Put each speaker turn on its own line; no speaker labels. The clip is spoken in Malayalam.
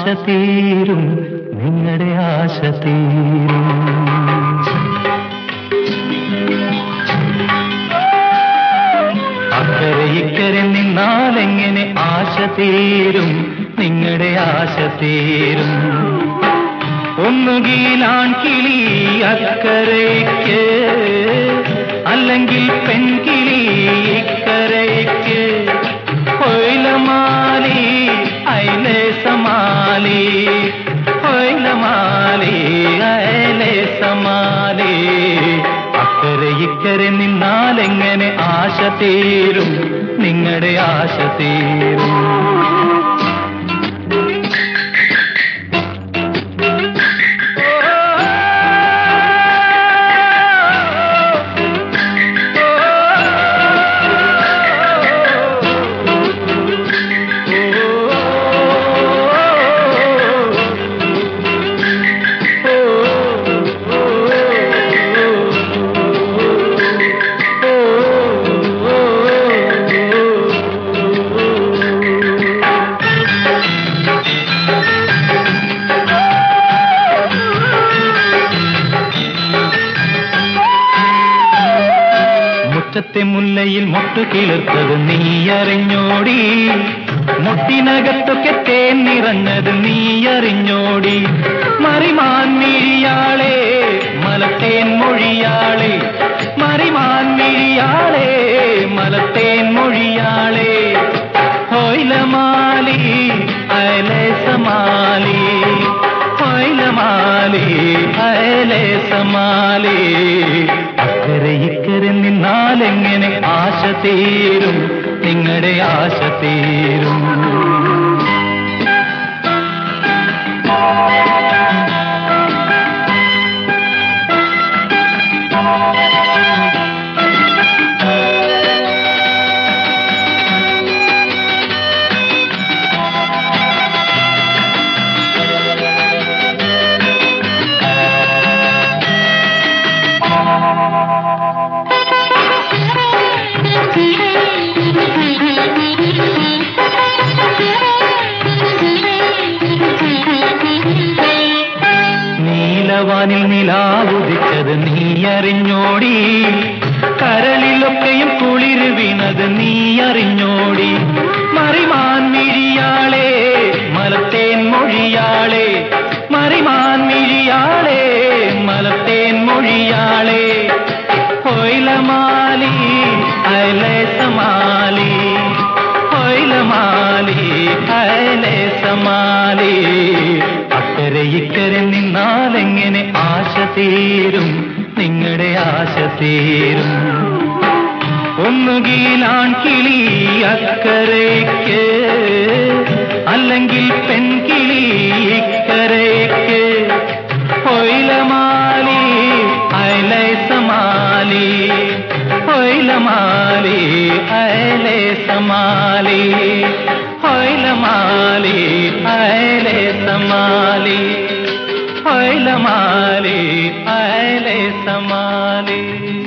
തീരും നിങ്ങളുടെ ആശ തീരും അക്കരെ ഇക്കരെ നിന്നാലെങ്ങനെ ആശ തീരും നിങ്ങളുടെ ആശ തീരും ഒന്നുകിലാൺ കിളി അക്കരയ്ക്ക് അല്ലെങ്കിൽ പെൺകിളി ഇക്കരയ്ക്ക് കൊയിലമാലി ഐലേസമാലി കൊയിലമാലി ഐലേസമാലി അക്കരെ ഇക്കരെ നിന്നാലെങ്ങനെ ആശ തീരും നിങ്ങളുടെ ആശ തീരും മുറ്റത്തെ മുല്ലയിൽ മൊട്ടു കിളിർത്തത് നീ അറിഞ്ഞോടി മുട്ടിനകത്തൊക്കെ തേൻ നിറഞ്ഞത് നീ അറിഞ്ഞോടി മറിമാൻ മിഴിയാളെ മലത്തേൻ മൊഴിയാളെ മറിമാൻ മിഴിയാളെ മലത്തേൻ മൊഴിയാളെ ഹോയിലമാലി അയലേസമാലി ഹോയിലമാലി അയലേസമാലി അക്കരെ ഇക്കരെ നിന്നാലെങ്ങനെ ആശ തീരും നിങ്ങളുടെ ആശ തീരും നീലവാനിൽ നിലാവുദിച്ചത് നീ അറിഞ്ഞോടി കരളിലൊക്കെയും കുളിര് വീണത് നീ അറിഞ്ഞോടി മറിമാൻ മിഴിയാളെ മലത്തേൻ മൊഴിയാളെ മറിമാൻ മിഴിയാളെ മലത്തേൻ മൊഴിയാളെ ഹൊയിലമാലി അയലേസമാലി ഹൊയിലമാലി അയലേസമാലി അക്കരെ ഇക്കരെ നിന്നാലെങ്ങനെ ആശ തീരും നിങ്ങളുടെ ആശ തീരും ഒന്നുകിലാൺ കിളി അക്കരയ്ക്ക് അല്ലെങ്കിൽ പെൺകിളി ഇക്കരയ്ക്ക് കൊയിലമാലി അയലേസമാലി കൊയിലമാലി അയലേസമാലി കൊയിലമാലി അയലേസമാലി കൊയിലമാലി അയലേസമാലി